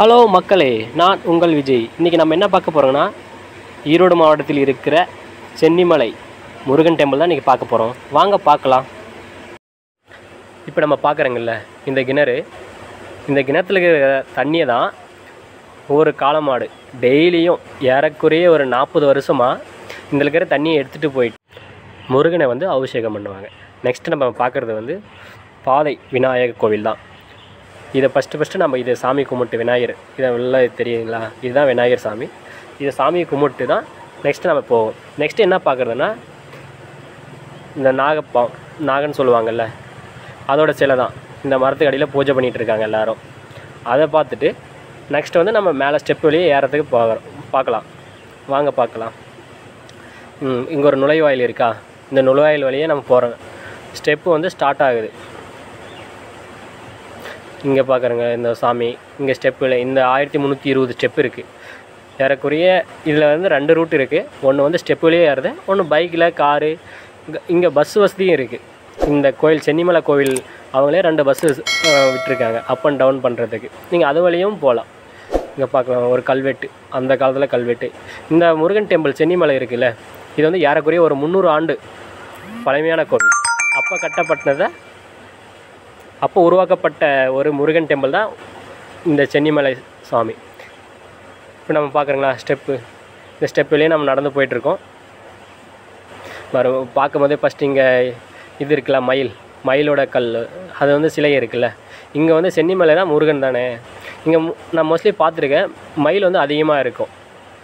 Hello மக்களே நான் உங்கள் விஜய் இன்றைக்கி நம்ம என்ன பார்க்க போகிறோங்கன்னா ஈரோடு மாவட்டத்தில் இருக்கிற சென்னிமலை முருகன் டெம்பிள் தான் இன்றைக்கி பார்க்க போகிறோம் வாங்க பார்க்கலாம் இப்போ நம்ம பார்க்குறோங்கல்ல இந்த கிணறு இந்த கிணத்துல இருக்கிற தண்ணியை தான் ஒரு காளமாடு டெய்லியும் ஏறக்குறைய ஒரு நாற்பது வருஷமாக இந்த இருக்கிற தண்ணியை எடுத்துகிட்டு போயிட்டு முருகனை வந்து அபிஷேகம் பண்ணுவாங்க நெக்ஸ்ட் நம்ம பார்க்குறது வந்து பாதை விநாயகர் கோவில் தான் இதை ஃபஸ்ட்டு ஃபஸ்ட்டு நம்ம இதை சாமி கும்பிட்டு விநாயகர் இதை உள்ள தெரியுங்களா இதுதான் விநாயகர் சாமி இதை சாமி கும்பிட்டு தான் நெக்ஸ்ட் நம்ம போவோம் நெக்ஸ்ட் என்ன பார்க்குறதுன்னா இந்த நாகப்பா நாகன்னு சொல்லுவாங்கல்ல அதோட சிலை தான் இந்த மரத்துக்கு அடியில் பூஜை பண்ணிகிட்டு இருக்காங்க எல்லாரும் அதை பார்த்துட்டு நெக்ஸ்ட் வந்து நம்ம மேலே ஸ்டெப் வழியே ஏறதுக்கு போகிறோம் பார்க்கலாம் வாங்க பார்க்கலாம் ம் இங்கே ஒரு நுழைவாயில் இருக்கா இந்த நுழைவாயில் வழியே நம்ம போகிறோம் ஸ்டெப்பு வந்து ஸ்டார்ட் ஆகுது இங்கே பார்க்குறங்க இந்த சாமி இங்கே ஸ்டெப்பில் இந்த ஆயிரத்தி முந்நூற்றி இருபது ஸ்டெப் இருக்குது ஏறக்குறைய இதில் வந்து ரெண்டு ரூட் இருக்குது ஒன்று வந்து ஸ்டெப்புலேயே ஏறுது ஒன்று பைக்கில் காரு இங்கே இங்கே பஸ் வசதியும் இருக்குது இந்த கோயில் சென்னிமலை கோவில் அவங்களே ரெண்டு பஸ்ஸு விட்டுருக்காங்க அப் அண்ட் டவுன் பண்ணுறதுக்கு நீங்கள் அது வழியும் போகலாம் இங்கே பார்க்கலாம் ஒரு கல்வெட்டு அந்த காலத்தில் கல்வெட்டு இந்த முருகன் டெம்பிள் சென்னிமலை இருக்குல்ல இது வந்து ஏறக்குறைய ஒரு முந்நூறு ஆண்டு பழமையான கோவில் அப்போ கட்டப்பட்டதை அப்போ உருவாக்கப்பட்ட ஒரு முருகன் டெம்பிள் தான் இந்த சென்னிமலை சாமி இப்போ நம்ம பார்க்குறோங்களா ஸ்டெப்பு இந்த ஸ்டெப்புலேயே நம்ம நடந்து போயிட்டுருக்கோம் வரும் பார்க்கும்போதே ஃபஸ்ட் இங்கே இது இருக்குல்ல மயில் மயிலோட கல் அது வந்து சிலை இருக்குல்ல இங்கே வந்து சென்னிமலை தான் முருகன் தானே இங்கே நான் மோஸ்ட்லி பார்த்துருக்கேன் மயில் வந்து அதிகமாக இருக்கும்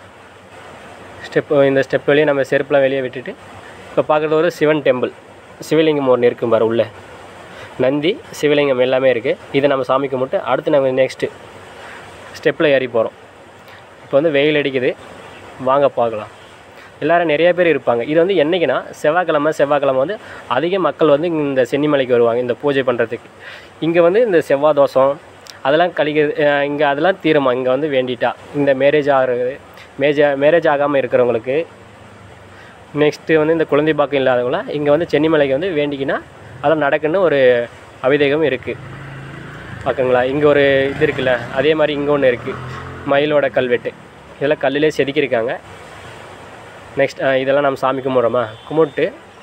ஸ்டெப் இந்த ஸ்டெப் வெளியே நம்ம செருப்புலாம் வெளியே விட்டுட்டு இப்போ பார்க்குறது ஒரு சிவன் டெம்பிள் சிவலிங்கம் ஒன்று இருக்கும் பாரு உள்ளே நந்தி சிவலிங்கம் எல்லாமே இருக்குது இதை நம்ம சாமி கும்பிட்டு அடுத்து நம்ம நெக்ஸ்ட்டு ஸ்டெப்பில் ஏறி போகிறோம் இப்போ வந்து வெயில் அடிக்குது வாங்க பார்க்கலாம் எல்லோரும் நிறைய பேர் இருப்பாங்க இது வந்து என்றைக்குன்னா செவ்வாய்க்கிழமை செவ்வாய்க்கிழமை வந்து அதிக மக்கள் வந்து இந்த சென்னிமலைக்கு வருவாங்க இந்த பூஜை பண்ணுறதுக்கு இங்கே வந்து இந்த செவ்வாய் தோஷம் அதெல்லாம் கழிக்கிறது இங்கே அதெல்லாம் தீருமா இங்கே வந்து வேண்டிட்டா இந்த மேரேஜ் ஆகிறது மேஜ மேரேஜ் ஆகாமல் இருக்கிறவங்களுக்கு நெக்ஸ்ட்டு வந்து இந்த குழந்தை பாக்கம் இல்லாதவங்களாம் இங்கே வந்து சென்னிமலைக்கு வந்து வேண்டிக்கினா அதெல்லாம் நடக்குன்னு ஒரு அபிதேகம் இருக்குது பார்க்குங்களா இங்கே ஒரு இது இருக்குல்ல அதே மாதிரி இங்கே ஒன்று இருக்குது மயிலோட கல்வெட்டு இதெல்லாம் கல்லிலே செதுக்கியிருக்காங்க நெக்ஸ்ட் இதெல்லாம் நம்ம சாமி கும்பிட்றோமா கும்பிட்டு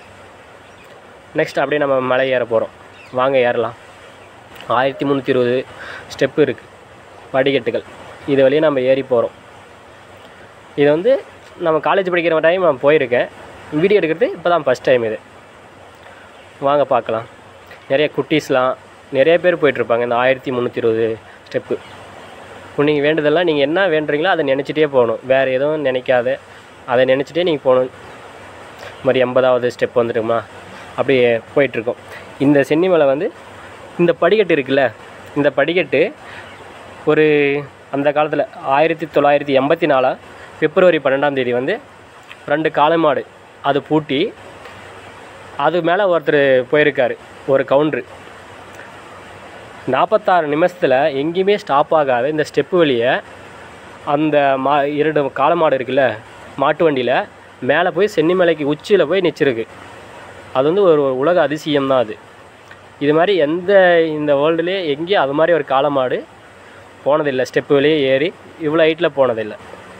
நெக்ஸ்ட் அப்படியே நம்ம மலை ஏற போகிறோம் வாங்க ஏறலாம் ஆயிரத்தி முந்நூற்றி இருபது ஸ்டெப்பு இருக்குது படிக்கட்டுகள் இது வழியே நம்ம ஏறி போகிறோம் இது வந்து நம்ம காலேஜ் படிக்கிற டைம் நான் போயிருக்கேன் வீடியோ எடுக்கிறது இப்போ தான் ஃபஸ்ட் டைம் இது வாங்க பார்க்கலாம் நிறைய குட்டீஸ்லாம் நிறைய பேர் போயிட்டுருப்பாங்க இந்த ஆயிரத்தி முந்நூற்றி இருபது ஸ்டெப்பு நீங்கள் வேண்டுதெல்லாம் நீங்கள் என்ன வேண்டுறீங்களோ அதை நினச்சிட்டே போகணும் வேறு எதுவும் நினைக்காத அதை நினச்சிட்டே நீங்கள் போகணும் இது மாதிரி எண்பதாவது ஸ்டெப் வந்துட்டுமா அப்படியே போயிட்டுருக்கோம் இந்த சென்னிமலை வந்து இந்த படிக்கட்டு இருக்குல்ல இந்த படிக்கட்டு ஒரு அந்த காலத்தில் ஆயிரத்தி தொள்ளாயிரத்தி எண்பத்தி நாலா பிப்ரவரி பன்னெண்டாம் தேதி வந்து ரெண்டு காளை மாடு அது பூட்டி அது மேலே ஒருத்தர் போயிருக்காரு ஒரு கவுண்ட்ரு நாற்பத்தாறு நிமிஷத்தில் எங்கேயுமே ஸ்டாப் ஆகாத இந்த ஸ்டெப்பு வழியை அந்த மா இரண்டு காளை மாடு இருக்குல்ல மாட்டு வண்டியில் மேலே போய் சென்னிமலைக்கு உச்சியில் போய் நிச்சிருக்கு அது வந்து ஒரு உலக அதிசயம் தான் அது இது மாதிரி எந்த இந்த வேர்ல்டுலேயே எங்கேயும் அது மாதிரி ஒரு காளை மாடு போனதில்லை ஸ்டெப்பு வழியே ஏறி இவ்வளோ ஹைட்டில் போனதில்லை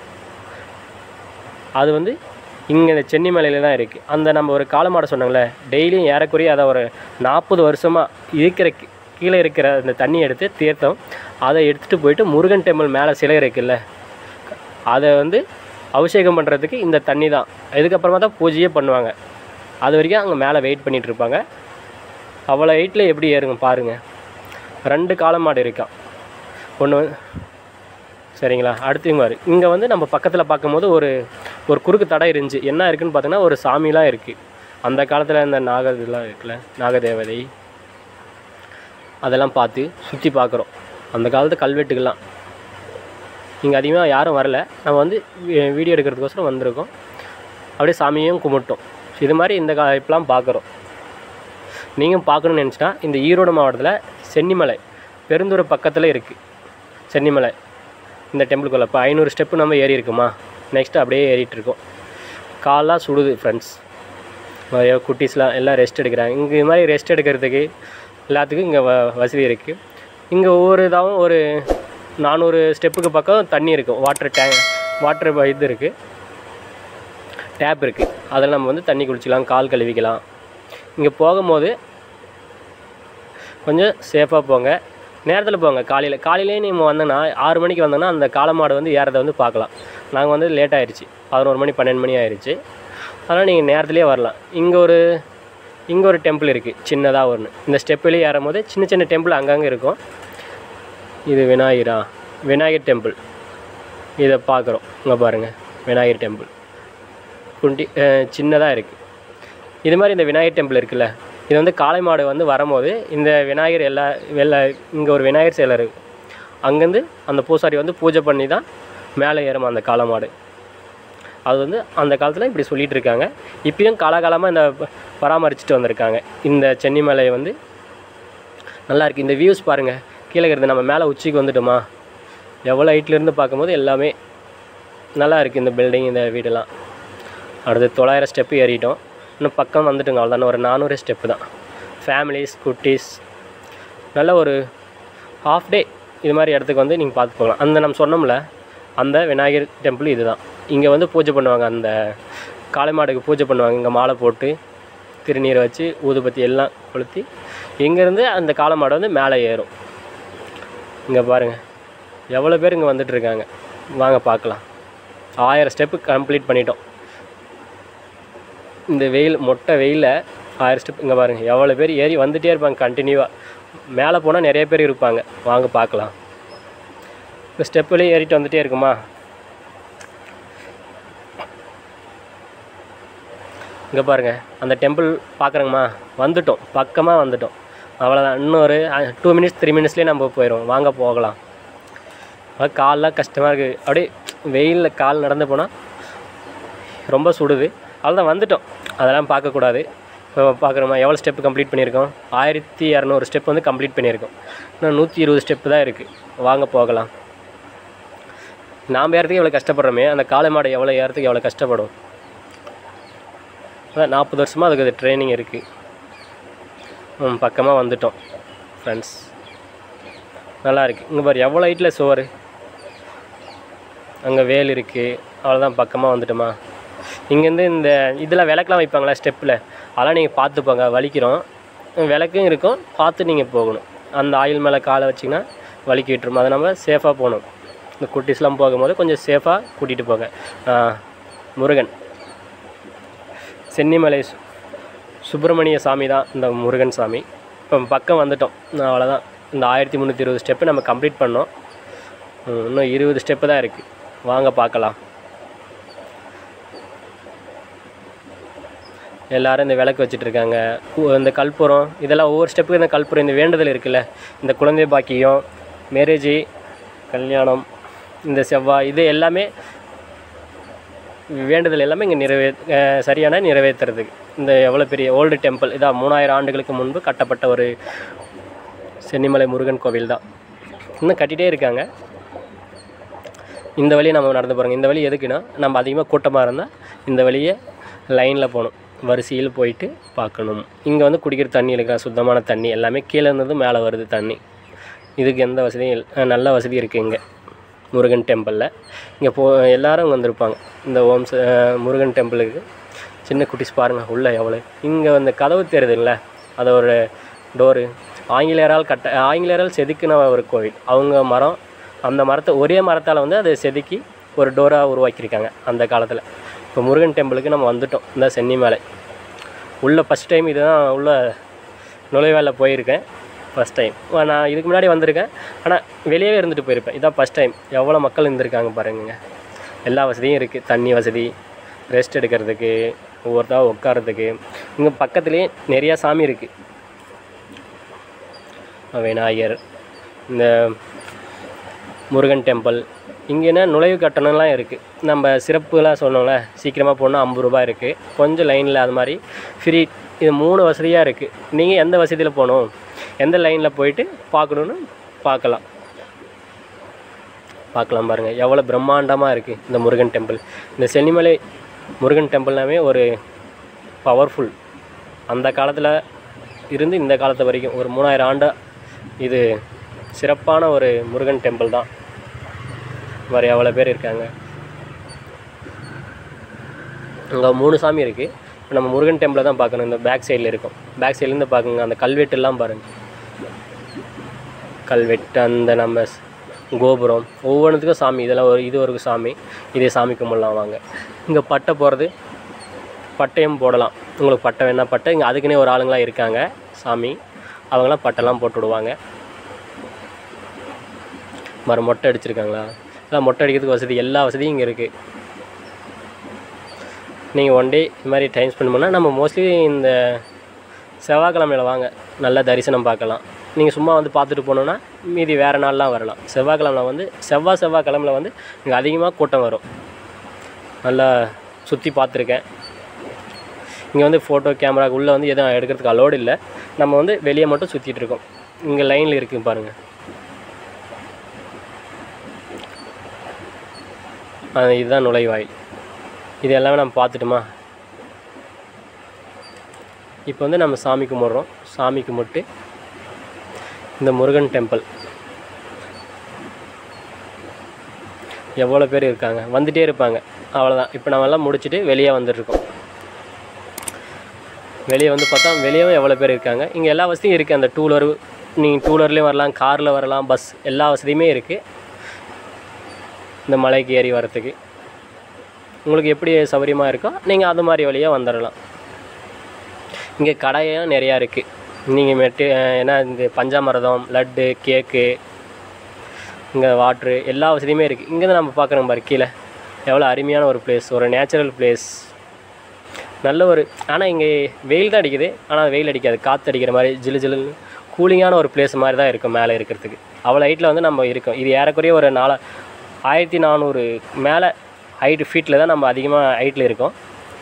அது வந்து இங்கே இந்த சென்னிமலையில் தான் இருக்குது அந்த நம்ம ஒரு காலமாட சொன்னாங்களே டெய்லியும் ஏறக்குறைய அதை ஒரு நாற்பது வருஷமாக இருக்கிற கீ- கீழே இருக்கிற அந்த தண்ணி எடுத்து தீர்த்தம் அதை எடுத்துகிட்டு போயிட்டு முருகன் டெம்பிள் மேலே சிலை இருக்குல்ல அதை வந்து அபிஷேகம் பண்ணுறதுக்கு இந்த தண்ணி தான் இதுக்கப்புறமா தான் பூஜையே பண்ணுவாங்க அது வரைக்கும் அங்கே மேலே வெயிட் பண்ணிகிட்டு இருப்பாங்க அவ்வளோ ஹைட்டில் எப்படி ஏறுங்க பாருங்கள் ரெண்டு காளமாடு இருக்கான் ஒன்று சரிங்களா அடுத்து இங்கே பாரு இங்கே வந்து நம்ம பக்கத்தில் பார்க்கும்போது ஒரு ஒரு குறுக்கு தடை இருந்துச்சு என்ன இருக்குன்னு பார்த்தீங்கன்னா ஒரு சாமிலாம் இருக்குது அந்த காலத்தில் இந்த நாக இதெல்லாம் இருக்குல்ல நாகதேவதை அதெல்லாம் பார்த்து சுற்றி பார்க்குறோம் அந்த காலத்து கல்வெட்டுக்கெல்லாம் இங்கே அதிகமாக யாரும் வரல நம்ம வந்து வி- வீடியோ எடுக்கிறதுக்கோசரம் வந்திருக்கோம் அப்படியே சாமியையும் கும்பிட்டோம் இது மாதிரி இந்த கா இப்பெல்லாம் பார்க்குறோம் நீங்கள் பார்க்கணுன்னு நினச்சினா இந்த ஈரோடு மாவட்டத்தில் சென்னிமலை பெருந்துறை பக்கத்தில் இருக்குது சென்னிமலை இந்த டெம்பிளுக்குள்ளே இப்போ ஐநூறு ஸ்டெப்பு நம்ம ஏறி இருக்குமா நெக்ஸ்ட்டு அப்படியே ஏறிட்டு இருக்கோம் காலாக சுடுது ஃப்ரெண்ட்ஸ் நிறைய குட்டீஸ்லாம் எல்லாம் ரெஸ்ட் எடுக்கிறாங்க இங்கே இது மாதிரி ரெஸ்ட் எடுக்கிறதுக்கு எல்லாத்துக்கும் இங்கே வ வசதி இருக்குது இங்கே ஒவ்வொரு இதாகவும் ஒரு நானூறு ஸ்டெப்புக்கு பக்கம் தண்ணி இருக்கும் வாட்டர் டேங்க் வாட்டர் இது இருக்குது டேப் இருக்குது அதில் நம்ம வந்து தண்ணி குளிச்சிக்கலாம் கால் கழுவிக்கலாம் இங்கே போகும்போது கொஞ்சம் சேஃபாக போங்க நேரத்தில் போங்க காலையில் காலையிலே நீங்கள் வந்தோன்னா ஆறு மணிக்கு வந்தோன்னா அந்த காளமாடு வந்து ஏறதை வந்து பார்க்கலாம் நாங்கள் வந்து லேட் ஆயிடுச்சு பதினோரு மணி பன்னெண்டு மணி ஆயிடுச்சு அதனால் நீங்கள் நேரத்துலேயே வரலாம் இங்கே ஒரு இங்கே ஒரு டெம்பிள் இருக்குது சின்னதாக ஒன்று இந்த ஸ்டெப்பிலேயே ஏறும் போது சின்ன சின்ன டெம்பிள் அங்கங்கே இருக்கும் இது விநாயகரா விநாயகர் டெம்பிள் இதை பார்க்குறோம் இங்கே பாருங்கள் விநாயகர் டெம்பிள் குண்டி சின்னதாக இருக்குது இது மாதிரி இந்த விநாயகர் டெம்பிள் இருக்குல்ல இது வந்து காளை மாடு வந்து வரும்போது இந்த விநாயகர் எல்லா வெள்ளை இங்கே ஒரு விநாயகர் சிலை இருக்குது அங்கேருந்து அந்த பூசாரி வந்து பூஜை பண்ணி தான் மேலே ஏறும் அந்த காளை மாடு அது வந்து அந்த காலத்தில் இப்படி சொல்லிட்டு இருக்காங்க இப்பயும் காலாகாலமாக இந்த ப- பராமரிச்சுட்டு வந்திருக்காங்க இந்த சென்னி மலை வந்து நல்லா இருக்குது இந்த வியூஸ் பாருங்கள் கீழே இருக்கிறது நம்ம மேலே உச்சிக்கு வந்துட்டோமா எவ்வளோ ஹைட்லேருந்து பார்க்கும்போது எல்லாமே நல்லா இருக்குது இந்த பில்டிங் இந்த வீடெல்லாம் அடுத்து தொள்ளாயிரம் ஸ்டெப்பு ஏறிட்டோம் இன்னும் பக்கம் வந்துட்டுங்க அவ்வளோதானே ஒரு நானூறு ஸ்டெப்பு தான் ஃபேமிலிஸ் குட்டீஸ் நல்ல ஒரு ஹாஃப் டே இது மாதிரி இடத்துக்கு வந்து நீங்கள் பார்த்து போகலாம் அந்த நம்ம சொன்னோம்ல அந்த விநாயகர் டெம்பிள் இதுதான் இங்கே வந்து பூஜை பண்ணுவாங்க அந்த காளை மாடுக்கு பூஜை பண்ணுவாங்க இங்கே மாலை போட்டு திருநீரை வச்சு ஊதுபத்தி எல்லாம் கொளுத்தி இங்கேருந்து அந்த காளை மாடு வந்து மேலே ஏறும் இங்கே பாருங்கள் எவ்வளோ பேர் இங்கே வந்துட்டு இருக்காங்க வாங்க பார்க்கலாம் ஆயிரம் ஸ்டெப்பு கம்ப்ளீட் பண்ணிட்டோம் இந்த வெயில் மொட்டை வெயிலில் ஆயிரம் ஸ்டெப் இங்கே பாருங்கள் எவ்வளோ பேர் ஏறி வந்துட்டே இருப்பாங்க கண்டினியூவாக மேலே போனால் நிறைய பேர் இருப்பாங்க வாங்க பார்க்கலாம் இந்த ஸ்டெப்புலேயே ஏறிட்டு வந்துட்டே இருக்குமா இங்கே பாருங்கள் அந்த டெம்பிள் பார்க்குறோங்கம்மா வந்துட்டோம் பக்கமாக வந்துட்டோம் அவ்வளோதான் இன்னொரு டூ மினிட்ஸ் த்ரீ மினிட்ஸ்லேயே நம்ம போயிடும் வாங்க போகலாம் அது கால்லாம் கஷ்டமாக இருக்குது அப்படியே வெயிலில் கால் நடந்து போனால் ரொம்ப சுடுது அவ்வளோதான் வந்துட்டோம் அதெல்லாம் பார்க்கக்கூடாது இப்போ பார்க்குறோமா எவ்வளோ ஸ்டெப் கம்ப்ளீட் பண்ணியிருக்கோம் ஆயிரத்தி இரநூறு ஸ்டெப் வந்து கம்ப்ளீட் பண்ணியிருக்கோம் இன்னும் நூற்றி இருபது ஸ்டெப்பு தான் இருக்குது வாங்க போகலாம் நாம் ஏறதுக்கு எவ்வளோ கஷ்டப்படுறோமே அந்த காளை மாடு எவ்வளோ ஏறதுக்கு எவ்வளோ கஷ்டப்படும் அதான் நாற்பது வருஷமாக அதுக்கு ட்ரைனிங் இருக்குது ம் பக்கமாக வந்துட்டோம் ஃப்ரெண்ட்ஸ் நல்லா இருக்குது இங்கே பாரு எவ்வளோ ஹைட்டில் சோறு அங்கே வேல் இருக்குது அவ்வளோதான் பக்கமாக வந்துட்டோமா இங்கேருந்து இந்த இதில் விளக்கெலாம் வைப்பாங்களா ஸ்டெப்பில் அதெல்லாம் நீங்கள் பார்த்து போங்க வலிக்கிறோம் விளக்கும் இருக்கும் பார்த்து நீங்கள் போகணும் அந்த ஆயில் மேலே காலை வச்சிங்கன்னா வலிக்கி விட்டுரும் அதை நம்ம சேஃபாக போகணும் இந்த குட்டீஸ்லாம் போகும்போது கொஞ்சம் சேஃபாக கூட்டிகிட்டு போங்க ஆ, முருகன் சென்னிமலை சு- சுப்பிரமணிய சாமி தான் இந்த முருகன் சாமி இப்போ பக்கம் வந்துட்டோம் அவ்வளோதான் இந்த ஆயிரத்தி முந்நூற்றி இருபது ஸ்டெப்பு நம்ம கம்ப்ளீட் பண்ணோம் ம், இன்னும் இருபது ஸ்டெப்பு தான் இருக்குது வாங்க பார்க்கலாம் எல்லாரும் இந்த விளக்கு வச்சுட்டு இருக்காங்க கு- இந்த கற்பூரம் இதெல்லாம் ஒவ்வொரு ஸ்டெப்புக்கு இந்த கற்பூரம் இந்த வேண்டுதல் இருக்குல்ல இந்த குழந்தை பாக்கியம் மேரேஜு கல்யாணம் இந்த செவ்வாய் இது எல்லாமே வேண்டுதல் எல்லாமே இங்கே நிறைவே அஹ் சரியான நிறைவேற்றுறதுக்கு இந்த எவ்வளோ பெரிய ஓல்டு டெம்பிள் இதான் மூணாயிரம் ஆண்டுகளுக்கு முன்பு கட்டப்பட்ட ஒரு சென்னிமலை முருகன் கோவில் தான் இன்னும் கட்டிகிட்டே இருக்காங்க இந்த வழியை நம்ம நடந்து போகிறோங்க இந்த வழி எதுக்குன்னா நம்ம அதிகமாக கூட்டமாக இருந்தால் இந்த வழியை லைனில் போகணும் வரிசையில் போயிட்டு பார்க்கணும் இங்கே வந்து குடிக்கிற தண்ணி இருக்கா சுத்தமான தண்ணி எல்லாமே கீழே இருந்தது மேலே வருது தண்ணி இதுக்கு எந்த வசதியும் இல்ல. அஹ் நல்ல வசதி இருக்குது இங்கே முருகன் டெம்பிளில் இங்கே போ எல்லாரும் இங்கே வந்திருப்பாங்க இந்த ஓம் ச- அஹ் முருகன் டெம்பிளுக்கு சின்ன குட்டிஸ் பாருங்கள் உள்ளே எவ்வளோ இங்கே வந்து கதவு தெரியுதுங்கள அது ஒரு டோரு ஆங்கிலேயரால் கட்ட ஆங்கிலேயரால் செதுக்கின ஒரு கோவில் அவங்க மரம் அந்த மரத்தை ஒரே மரத்தால் வந்து அதை செதுக்கி ஒரு டோராக உருவாக்கியிருக்காங்க அந்த காலத்தில் இப்போ முருகன் டெம்பிளுக்கு நம்ம வந்துட்டோம் இந்த சென்னிமலை உள்ளே ஃபஸ்ட் டைம் இதுதான் உள்ள நுழைவாயில் போயிருக்கேன் ஃபஸ்ட் டைம் நான் இதுக்கு முன்னாடி வந்திருக்கேன் ஆனால் வெளியவே இருந்துட்டு போயிருப்பேன் இதான் ஃபஸ்ட் டைம் எவ்வளோ மக்கள் இருந்திருக்காங்க பாருங்க எல்லா வசதியும் இருக்குது தண்ணி வசதி ரெஸ்ட் எடுக்கிறதுக்கு ஒவ்வொருத்தா உட்காரத்துக்கு இங்கே பக்கத்துலேயே நிறையா சாமி இருக்குது விநாயகர் இந்த முருகன் டெம்பிள் இங்கே என்ன நுழைவு கட்டணம்லாம் இருக்குது நம்ம சிறப்புலாம் சொன்னோம்ல சீக்கிரமாக போனால் ஐம்பது ரூபாய் இருக்குது கொஞ்சம் லைனில் அது மாதிரி ஃப்ரீ இது மூணு வசதியாக இருக்குது நீங்கள் எந்த வசதியில் போகணும் எந்த லைனில் போயிட்டு பார்க்கணுன்னு பார்க்கலாம் பார்க்கலாம் பாருங்கள் எவ்வளோ பிரம்மாண்டமாக இருக்குது இந்த முருகன் டெம்பிள் இந்த சென்னிமலை முருகன் டெம்பிள்னாவே ஒரு பவர்ஃபுல் அந்த காலத்தில் இருந்து இந்த காலத்து வரைக்கும் ஒரு மூணாயிரம் ஆண்டு இது சிறப்பான ஒரு முருகன் டெம்பிள் தான் வேறு எவ்வளோ பேர் இருக்காங்க அங்கே மூணு சாமி இருக்குது இப்போ நம்ம முருகன் டெம்பிளை தான் பார்க்கணும் இந்த பேக் சைடில் இருக்கும் பேக் சைட்லேருந்து பார்க்குங்க அந்த கல்வெட்டுலாம் பாருங்கள் கல்வெட்டு அந்த நம்ம ஸ்- கோபுரம் ஒவ்வொன்றுத்துக்கும் சாமி இதெல்லாம் ஒரு இது ஒரு சாமி இதே சாமி கும்பிடலாம் வாங்க இங்கே பட்டை போகிறது பட்டையும் போடலாம் உங்களுக்கு பட்டை வேணா பட்டை இங்கே அதுக்குன்னே ஒரு ஆளுங்களாம் இருக்காங்க சாமி அவங்களாம் பட்டைலாம் போட்டு விடுவாங்க மறு மொட்டை அடிச்சிருக்காங்களா எல்லாம் மொட்டை அடிக்கிறதுக்கு வசதி எல்லா வசதியும் இங்கே இருக்குது நீங்கள் ஒன் டே இது மாதிரி டைம் ஸ்பெண்ட் பண்ணால் நம்ம மோஸ்ட்லி இந்த செவ்வாய்க்கிழமையில வாங்க நல்லா தரிசனம் பார்க்கலாம் நீங்கள் சும்மா வந்து பார்த்துட்டு போனோன்னா மீதி வேறு நாள்லாம் வரலாம் செவ்வாய்க்கிழமை வந்து செவ்வாய் செவ்வாய்க்கிழமையில வந்து இங்கே அதிகமாக கூட்டம் வரும் நல்லா சுற்றி பார்த்துருக்கேன் இங்கே வந்து ஃபோட்டோ கேமரா உள்ளே வந்து எதுவும் எடுக்கிறதுக்கு அலோடு இல்லை நம்ம வந்து வெளியே மட்டும் சுற்றிட்டு இருக்கோம் இங்கே லைனில் இருக்குது பாருங்கள் அது இதுதான் நுழைவாயில் இது எல்லாமே நம்ம பார்த்துட்டுமா இப்போ வந்து நம்ம சாமி கும்பிட்றோம் சாமி கும்பிட்டு இந்த முருகன் டெம்பிள் எவ்வளோ பேர் இருக்காங்க வந்துட்டே இருப்பாங்க அவ்வளோதான் இப்போ நம்ம எல்லாம் முடிச்சுட்டு வெளியே வந்துட்டுருக்கோம் வெளியே வந்து பார்த்தா வெளியவும் எவ்வளோ பேர் இருக்காங்க இங்கே எல்லா வசதியும் இருக்குது அந்த டூ வீலர் நீங்கள் டூ வீலர்லேயும் வரலாம் காரில் வரலாம் பஸ் எல்லா வசதியுமே இருக்குது இந்த மலைக்கு ஏறி வரத்துக்கு உங்களுக்கு எப்படி சௌகரியமாக இருக்கோ நீங்கள் அது மாதிரி வழியாக வந்துடலாம் இங்கே கடையும் நிறையா இருக்குது நீங்கள் மெட்டு ஏன்னா இந்த பஞ்சாமிரதம் லட்டு கேக்கு இங்கே வாட்ரு எல்லா வசதியுமே இருக்குது இங்கேருந்து நம்ம பார்க்குறோம் பாரு கீழே எவ்வளோ அருமையான ஒரு பிளேஸ் ஒரு நேச்சுரல் பிளேஸ் நல்ல ஒரு ஆனால் இங்கே வெயில் தான் அடிக்குது ஆனால் வெயில் அடிக்காது காற்று அடிக்கிற மாதிரி ஜிலு ஜிலுன்னு கூலிங்கான ஒரு பிளேஸ் மாதிரி தான் இருக்கும் மேலே இருக்கிறதுக்கு அவ்வளோ ஹைட்டில் வந்து நம்ம இருக்கோம் இது ஏறக்குறைய ஒரு நாலு ஆயிரத்தி நானூறு மேலே ஹைட்டு ஃபீட்டில் தான் நம்ம அதிகமாக ஹைட்டில் இருக்கோம்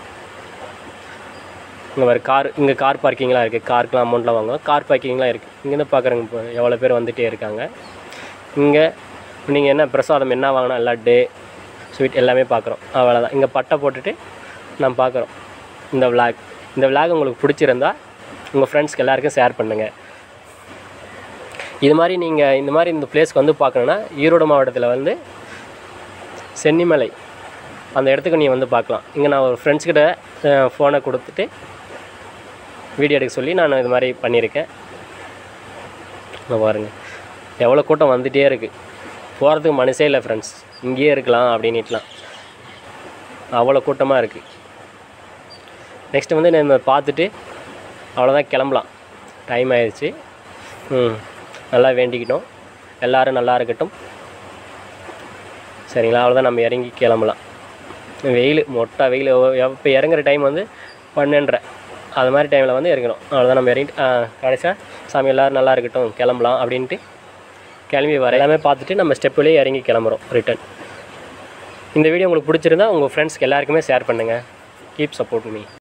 இங்கே ஒரு கார் இங்கே கார் பார்க்கிங்லாம் இருக்குது காருக்குலாம் அமௌண்ட்லாம் வாங்குவோம் கார் பார்க்கிங்லாம் இருக்குது இங்கேருந்து பார்க்குறவங்க இப்போ எவ்வளோ பேர் வந்துகிட்டே இருக்காங்க இங்கே நீங்கள் என்ன பிரசாதம் என்ன வாங்கினா லட்டு ஸ்வீட் எல்லாமே பார்க்குறோம் அவ்வளோதான் இங்கே பட்டை போட்டுட்டு நான் பார்க்குறோம் இந்த விளாக் இந்த விளாக் உங்களுக்கு பிடிச்சிருந்தா உங்கள் ஃப்ரெண்ட்ஸ்க்கு எல்லாருக்கும் ஷேர் பண்ணுங்கள் இது மாதிரி நீங்கள் இந்த மாதிரி இந்த பிளேஸ்க்கு வந்து பார்க்கணுன்னா ஈரோடு மாவட்டத்தில் வந்து சென்னிமலை அந்த இடத்துக்கு நீ வந்து பார்க்கலாம் இங்கே நான் ஒரு ஃப்ரெண்ட்ஸ்கிட்ட ஃபோனை கொடுத்துட்டு வீடியோ எடுக்க சொல்லி நான் இது மாதிரி பண்ணியிருக்கேன் இங்க பாருங்க எவ்வளோ கூட்டம் வந்துகிட்டே இருக்குது போகிறதுக்கு மனசே இல்லை ஃப்ரெண்ட்ஸ் இங்கேயே இருக்கலாம் அப்படின்னுட்டுலாம் அவ்வளோ கூட்டமாக இருக்குது நெக்ஸ்ட்டு வந்து நம்ம பார்த்துட்டு அவ்வளோதான் கிளம்பலாம் டைம் ஆயிடுச்சு ம் நல்லா வேண்டிக்கிட்டோம் எல்லோரும் நல்லா இருக்கட்டும் சரிங்களா அவ்வளோதான் நம்ம இறங்கி கிளம்பலாம் வெயில் மொட்டை வெயில் இப்போ இறங்குற டைம் வந்து பன்னெண்டரை அது மாதிரி டைமில் வந்து இறங்கணும் அவ்வளோதான் நம்ம இறங்கிட்டு கடைசியாக சாமி எல்லோரும் நல்லா இருக்கட்டும் கிளம்பலாம் அப்படின்ட்டு கிளம்பி வர எல்லாமே பார்த்துட்டு நம்ம ஸ்டெப்புலேயே இறங்கி கிளம்புறோம் ரிட்டன் இந்த வீடியோ உங்களுக்கு பிடிச்சிருந்தா உங்கள் ஃப்ரெண்ட்ஸ்க்கு எல்லாருக்குமே ஷேர் பண்ணுங்கள் கீப் சப்போர்ட் மீ